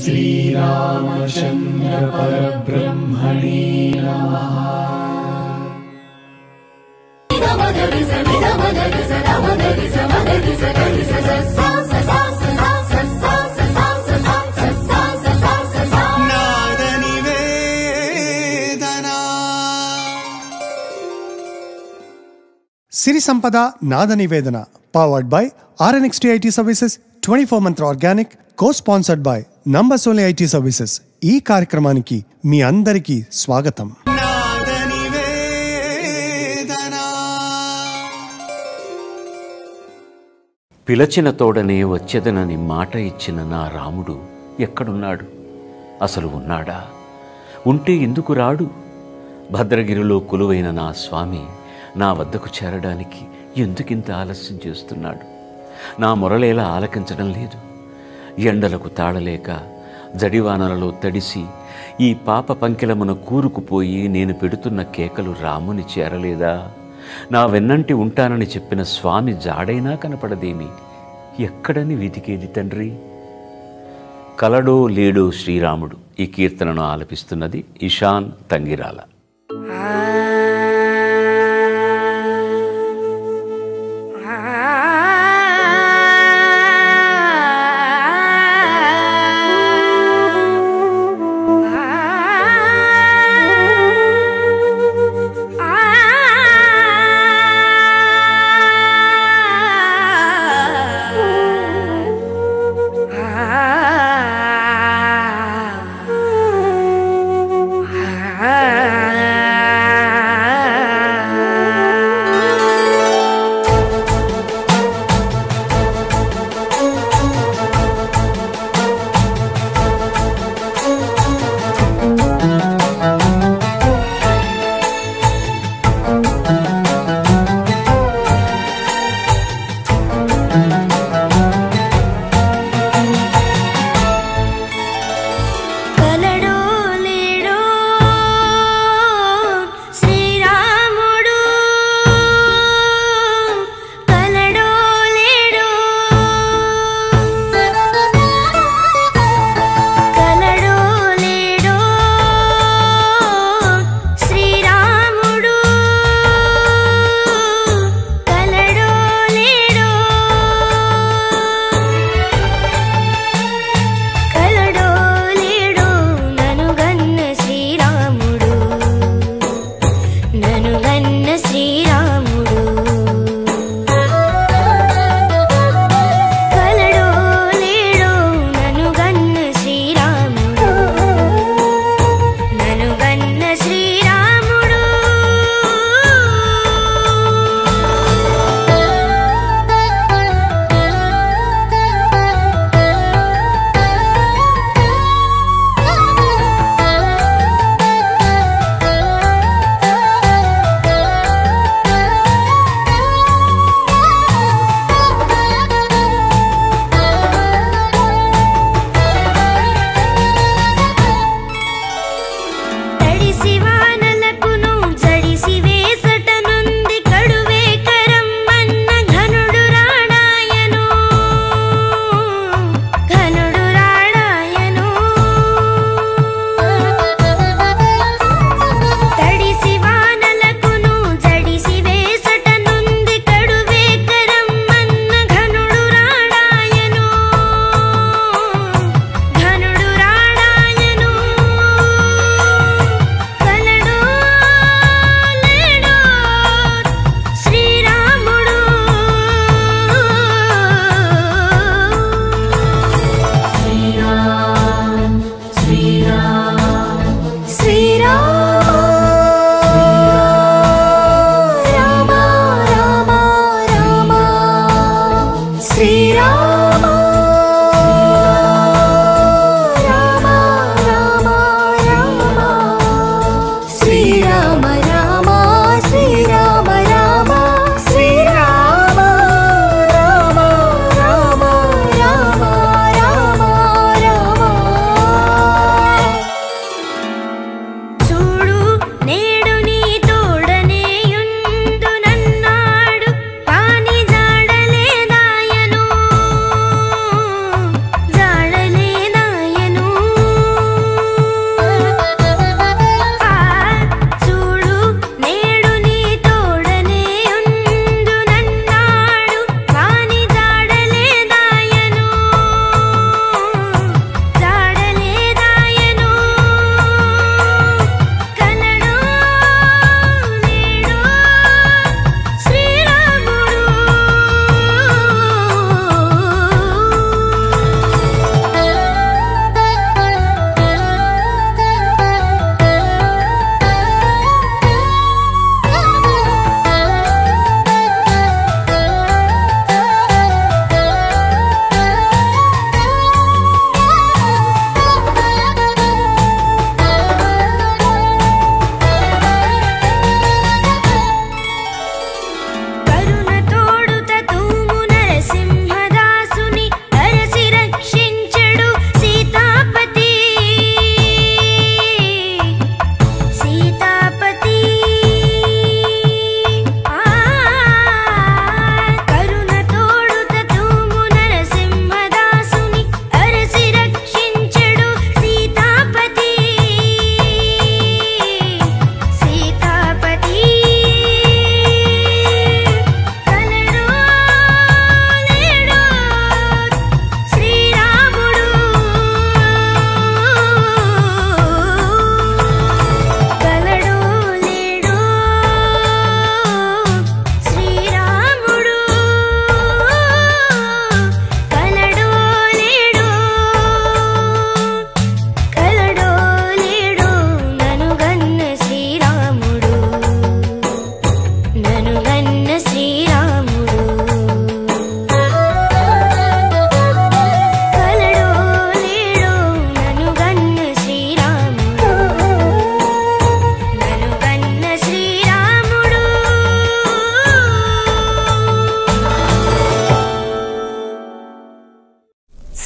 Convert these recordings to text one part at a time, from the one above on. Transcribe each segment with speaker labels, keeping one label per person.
Speaker 1: श्रीरामचन्द्र परब्रह्मणे नमः
Speaker 2: సిరి సంపద నాద నివేదన powered by RNXT IT services twenty four Mantra organic co sponsored by number సోలే ఐటీ సర్వీసెస్ ఈ కార్యక్రమానికి మీ అందరికీ స్వాగతం
Speaker 3: పిలచిన తోడనే వచ్చేదనని మాట ఇచ్చిన నా రాముడు ఎక్కడున్నాడు అసలు ఉన్నాడా ఉంటే ఎందుకు రాడు భద్రగిరిలో కొలువైన నా స్వామి నా వద్దకు చేరడానికి ఎందుకింత ఆలస్యం చేస్తున్నాడు నా మొరలేలా ఆలకించడం లేదు ఎండలకు తాళలేక జడివానలలో తడిసి ఈ పాప పంకిలమున కూరుకుపోయి నేను పెడుతున్న కేకలు రాముని చేరలేదా నా వెన్నంటి ఉంటానని చెప్పిన స్వామి జాడైనా కనపడదేమి ఎక్కడని వెతికేది తండ్రి కలడో లేడో శ్రీరాముడు ఈ కీర్తనను ఆలపిస్తున్నది ఇషాన్ తంగిరాల
Speaker 4: Ah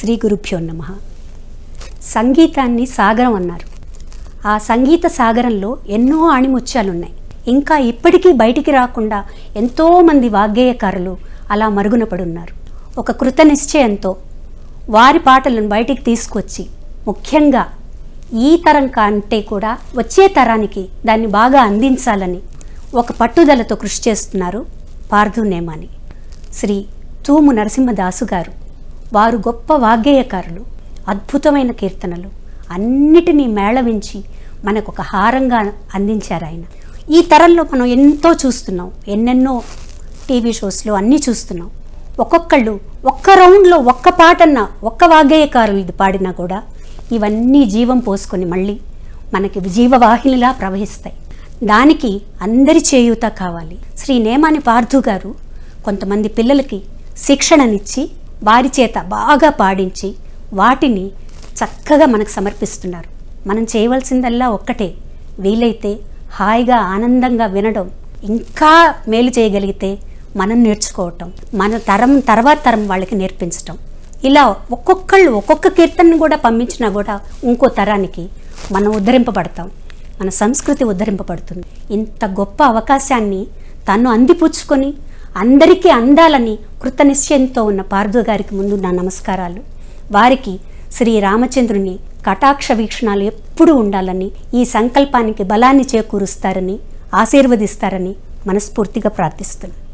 Speaker 4: శ్రీ గురుభ్యో నమ సంగీతాన్ని సాగరం అన్నారు ఆ సంగీత సాగరంలో ఎన్నో ఆణిముత్యాలున్నాయి ఇంకా ఇప్పటికీ బయటికి రాకుండా ఎంతోమంది వాగ్గేయకారులు అలా మరుగున పడున్నారు ఒక కృత నిశ్చయంతో వారి పాటలను బయటికి తీసుకొచ్చి ముఖ్యంగా ఈ తరం కంటే కూడా వచ్చే తరానికి దాన్ని బాగా అందించాలని ఒక పట్టుదలతో కృషి చేస్తున్నారు పార్థు నేమాని శ్రీ తూము నరసింహదాసు గారు వారు గొప్ప వాగ్గేయకారులు అద్భుతమైన కీర్తనలు అన్నిటినీ మేళవించి మనకు ఒక హారంగా అందించారు ఆయన ఈ తరంలో మనం ఎంతో చూస్తున్నాం ఎన్నెన్నో టీవీ షోస్లో అన్నీ చూస్తున్నాం ఒక్కొక్కళ్ళు ఒక్క రౌండ్లో ఒక్క పాటన్న ఒక్క వాగ్గేయకారులది పాడినా కూడా ఇవన్నీ జీవం పోసుకొని మళ్ళీ మనకి జీవవాహినిలా ప్రవహిస్తాయి దానికి అందరి చేయూత కావాలి శ్రీ నేమాని పార్థు గారు కొంతమంది పిల్లలకి శిక్షణనిచ్చి వారి చేత బాగా పాడించి వాటిని చక్కగా మనకు సమర్పిస్తున్నారు మనం చేయవలసిందల్లా ఒక్కటే వీలైతే హాయిగా ఆనందంగా వినడం ఇంకా మేలు చేయగలిగితే మనం నేర్చుకోవటం మన తరం తర్వాత తరం వాళ్ళకి నేర్పించటం ఇలా ఒక్కొక్కళ్ళు ఒక్కొక్క కీర్తనను కూడా పంపించినా కూడా ఇంకో తరానికి మనం ఉద్ధరింపబడతాం మన సంస్కృతి ఉద్ధరింపబడుతుంది ఇంత గొప్ప అవకాశాన్ని తను అందిపుచ్చుకొని అందరికీ అందాలని కృతనిశ్చయంతో ఉన్న పార్థు గారికి ముందు నా నమస్కారాలు వారికి శ్రీ రామచంద్రుని కటాక్ష వీక్షణాలు ఎప్పుడూ ఉండాలని ఈ సంకల్పానికి బలాన్ని చేకూరుస్తారని ఆశీర్వదిస్తారని మనస్ఫూర్తిగా ప్రార్థిస్తున్నాను